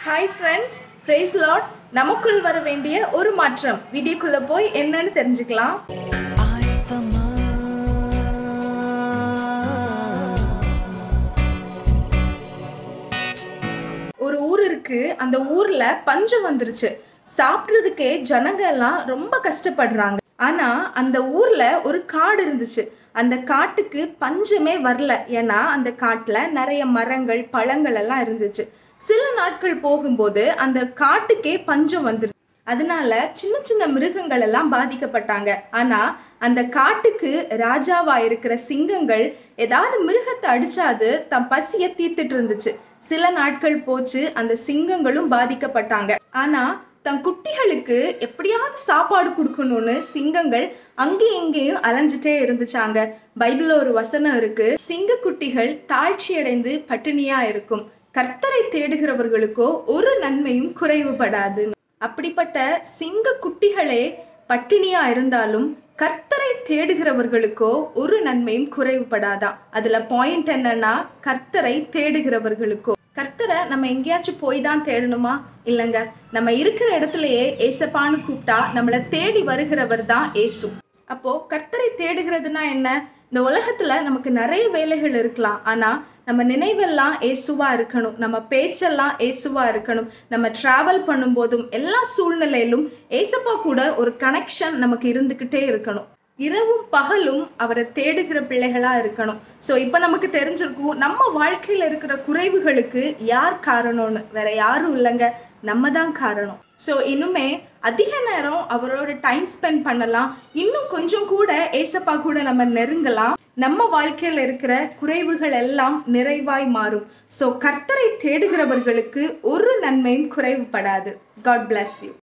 hi friends praise Lord நமக்குள் வர வேண்டிய ஒரு மாற்றம் வீடியோக்குள்ள போய் என்னன்னு தெரிஞ்சுக்கலாம் ஒரு ஊர் இருக்கு அந்த ஊர்ல பஞ்சம் வந்துருச்சு சாப்பிட்றதுக்கே ஜனங்க எல்லாம் ரொம்ப கஷ்டப்படுறாங்க ஆனா அந்த ஊர்ல ஒரு காடு இருந்துச்சு அந்த காட்டுக்கு பஞ்சமே வரல ஏன்னா அந்த காட்டுல நிறைய மரங்கள் பழங்கள் எல்லாம் இருந்துச்சு சில நாட்கள் போகும்போது அந்த காட்டுக்கே பஞ்சம் வந்துருச்சு அதனால சின்ன சின்ன மிருகங்கள் எல்லாம் பாதிக்கப்பட்டாங்க ஆனா அந்த காட்டுக்கு ராஜாவா இருக்கிற சிங்கங்கள் ஏதாவது மிருகத்தை அடிச்சாது தன் பசிய தீர்த்துட்டு இருந்துச்சு சில நாட்கள் போச்சு அந்த சிங்கங்களும் பாதிக்கப்பட்டாங்க ஆனா தன் குட்டிகளுக்கு எப்படியாவது சாப்பாடு கொடுக்கணும்னு சிங்கங்கள் அங்கேயும் இங்கேயும் அலைஞ்சிட்டே இருந்துச்சாங்க பைபிள்ல ஒரு வசனம் இருக்கு சிங்க குட்டிகள் தாழ்ச்சியடைந்து பட்டினியா இருக்கும் கர்த்தரை தேடுகிறவர்களுக்கோ ஒரு நன்மையும் குறைவுபடாது அப்படிப்பட்ட சிங்க குட்டிகளே பட்டினியா இருந்தாலும் கர்த்தரை தேடுகிறவர்களுக்கோ ஒரு நன்மையும் குறைவுபடாதான் அதுல பாயிண்ட் என்னன்னா கர்த்தரை தேடுகிறவர்களுக்கோ கர்த்தரை நம்ம எங்கேயாச்சும் போய் தான் தேடணுமா இல்லைங்க நம்ம இருக்கிற இடத்துலயே ஏசப்பான்னு கூப்பிட்டா நம்மளை தேடி வருகிறவர் தான் ஏசு அப்போ கர்த்தரை தேடுகிறதுனா என்ன இந்த உலகத்துல நமக்கு நிறைய வேலைகள் இருக்கலாம் ஆனா நம்ம நினைவெல்லாம் ஏசுவா இருக்கணும் நம்ம பேச்செல்லாம் ஏசுவா இருக்கணும் நம்ம டிராவல் பண்ணும்போதும் எல்லா சூழ்நிலையிலும் ஏசப்பா கூட ஒரு கனெக்ஷன் நமக்கு இருந்துக்கிட்டே இருக்கணும் இரவும் பகலும் அவரை தேடுகிற பிள்ளைகளா இருக்கணும் ஸோ இப்போ நமக்கு தெரிஞ்சிருக்கும் நம்ம வாழ்க்கையில் இருக்கிற குறைவுகளுக்கு யார் காரணம்னு வேற யாரும் இல்லைங்க நம்ம தான் காரணம் ஸோ இனிமே அதிக நேரம் அவரோட டைம் ஸ்பெண்ட் பண்ணலாம் இன்னும் கொஞ்சம் கூட ஏசப்பா கூட நம்ம நெருங்கலாம் நம்ம வாழ்க்கையில் இருக்கிற குறைவுகள் எல்லாம் நிறைவாய் மாறும் ஸோ கர்த்தரை தேடுகிறவர்களுக்கு ஒரு நன்மையும் குறைவுபடாது காட் bless யூ